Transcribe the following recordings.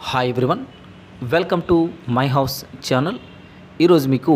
hi everyone welcome to my house channel ఈరోజు మీకు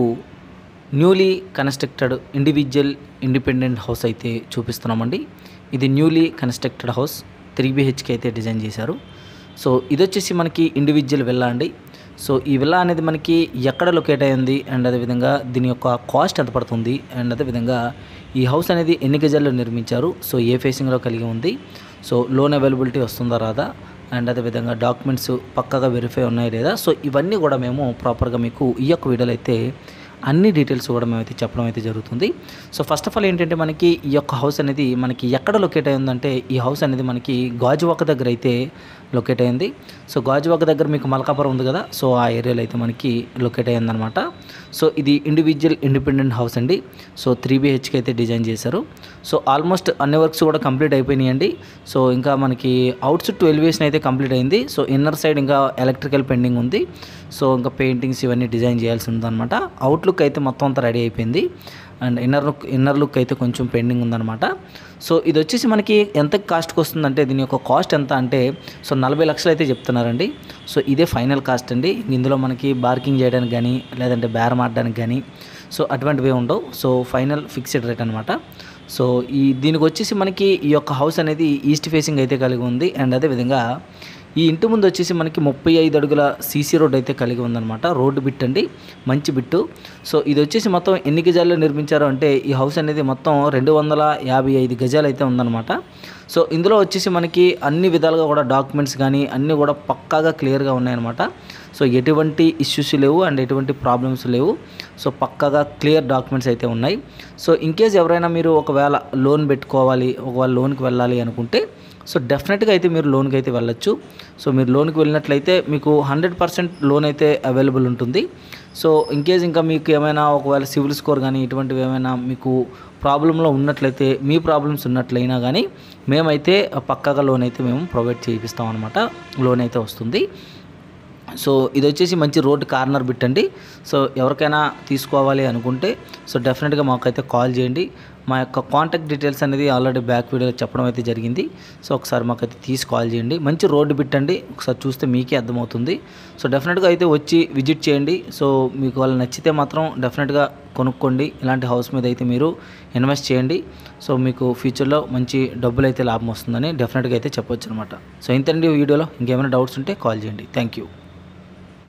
newly constructed individual independent house అయితే చూపిస్తున్నామండి ఇది newly constructed house three BHK అయితే డిజైన్ చేశారు సో ఇది వచ్చేసి మనకి ఇండివిజువల్ విల్లా అండి సో ఈ విల్లా అనేది మనకి ఎక్కడ లొకేట్ అయింది అండ్ అదేవిధంగా దీని యొక్క కాస్ట్ ఎంత పడుతుంది అండ్ అదేవిధంగా ఈ హౌస్ అనేది ఎన్ని గజాల్లో నిర్మించారు సో ఏ ఫేసింగ్లో కలిగి ఉంది సో లోన్ అవైలబిలిటీ వస్తుందా రాదా అండ్ అదేవిధంగా డాక్యుమెంట్స్ పక్కాగా వెరిఫై ఉన్నాయి లేదా సో ఇవన్నీ కూడా మేము ప్రాపర్గా మీకు ఈ యొక్క వీడియోలో అయితే అన్ని డీటెయిల్స్ కూడా మేమైతే చెప్పడం అయితే జరుగుతుంది సో ఫస్ట్ ఆఫ్ ఆల్ ఏంటంటే మనకి ఈ యొక్క హౌస్ అనేది మనకి ఎక్కడ లొకేట్ అయిందంటే ఈ హౌస్ అనేది మనకి గాజువాక దగ్గర అయితే లొకేట్ అయింది సో గాజువాక దగ్గర మీకు మలకాపురం ఉంది కదా సో ఆ ఏరియాలో అయితే మనకి లొకేట్ అయ్యిందనమాట సో ఇది ఇండివిజువల్ ఇండిపెండెంట్ హౌస్ అండి సో త్రీ బిహెచ్కి అయితే డిజైన్ చేశారు సో ఆల్మోస్ట్ అన్ని వర్క్స్ కూడా కంప్లీట్ అయిపోయినాయండి సో ఇంకా మనకి అవుట్స్ టు ఎలివేషన్ అయితే కంప్లీట్ అయింది సో ఇన్నర్ సైడ్ ఇంకా ఎలక్ట్రికల్ పెండింగ్ ఉంది సో ఇంకా పెయింటింగ్స్ ఇవన్నీ డిజైన్ చేయాల్సి ఉందన్నమాట అవుట్లుక్ అయితే మొత్తం అంతా రెడీ అయిపోయింది and inner look inner look అయితే కొంచెం పెండింగ్ ఉందన్నమాట సో ఇది వచ్చేసి మనకి ఎంత కాస్ట్కి వస్తుందంటే దీని యొక్క కాస్ట్ ఎంత అంటే సో నలభై లక్షలు అయితే చెప్తున్నారండి సో ఇదే ఫైనల్ కాస్ట్ అండి ఇందులో మనకి బార్కింగ్ చేయడానికి కానీ లేదంటే బేరం ఆడడానికి కానీ సో అటువంటివి ఉండవు సో ఫైనల్ ఫిక్స్డ్ రేట్ అనమాట సో ఈ దీనికి వచ్చేసి మనకి ఈ యొక్క హౌస్ అనేది ఈస్ట్ ఫేసింగ్ అయితే కలిగి ఉంది అండ్ అదేవిధంగా ఈ ఇంటి ముందు వచ్చేసి మనకి ముప్పై ఐదు అడుగుల సీసీ రోడ్ అయితే కలిగి ఉందన్నమాట రోడ్డు బిట్ అండి మంచి బిట్టు సో ఇది వచ్చేసి మొత్తం ఎన్ని గజాల్లో నిర్మించారు అంటే ఈ హౌస్ అనేది మొత్తం రెండు వందల యాభై ఐదు గజాలు అయితే ఉందన్నమాట సో ఇందులో వచ్చేసి మనకి అన్ని విధాలుగా కూడా డాక్యుమెంట్స్ కానీ అన్నీ కూడా పక్కాగా క్లియర్గా ఉన్నాయన్నమాట సో ఎటువంటి ఇష్యూస్ లేవు అండ్ ఎటువంటి ప్రాబ్లమ్స్ లేవు సో పక్కాగా క్లియర్ డాక్యుమెంట్స్ అయితే ఉన్నాయి సో ఇన్ కేస్ ఎవరైనా మీరు ఒకవేళ లోన్ పెట్టుకోవాలి ఒకవేళ లోన్కి వెళ్ళాలి అనుకుంటే సో డెఫినెట్గా అయితే మీరు లోన్కి అయితే వెళ్ళొచ్చు సో మీరు లోన్కి వెళ్ళినట్లయితే మీకు హండ్రెడ్ పర్సెంట్ లోన్ అయితే అవైలబుల్ ఉంటుంది సో ఇన్ కేస్ ఇంకా మీకు ఏమైనా ఒకవేళ సివిల్ స్కోర్ కానీ ఇటువంటివి ఏమైనా మీకు ప్రాబ్లంలో ఉన్నట్లయితే మీ ప్రాబ్లమ్స్ ఉన్నట్లయినా కానీ మేమైతే పక్కాగా లోన్ అయితే మేము ప్రొవైడ్ చేయిస్తాం అనమాట లోన్ అయితే వస్తుంది సో ఇది వచ్చేసి మంచి రోడ్ కార్నర్ బిట్ అండి సో ఎవరికైనా తీసుకోవాలి అనుకుంటే సో డెఫినెట్గా మాకైతే కాల్ చేయండి మా యొక్క కాంటాక్ట్ డీటెయిల్స్ అనేది ఆల్రెడీ బ్యాక్ వీడియోలో చెప్పడం అయితే జరిగింది సో ఒకసారి మాకైతే తీసి కాల్ చేయండి మంచి రోడ్డు బిట్ అండి ఒకసారి చూస్తే మీకే అర్థమవుతుంది సో డెఫినెట్గా అయితే వచ్చి విజిట్ చేయండి సో మీకు వాళ్ళు నచ్చితే మాత్రం డెఫినెట్గా కొనుక్కోండి ఇలాంటి హౌస్ మీద అయితే మీరు ఇన్వెస్ట్ చేయండి సో మీకు ఫ్యూచర్లో మంచి డబ్బులు అయితే లాభం వస్తుందని డెఫినెట్గా అయితే చెప్పొచ్చు అనమాట సో ఇంతండి వీడియోలో ఇంకేమైనా డౌట్స్ ఉంటే కాల్ చేయండి థ్యాంక్ యూ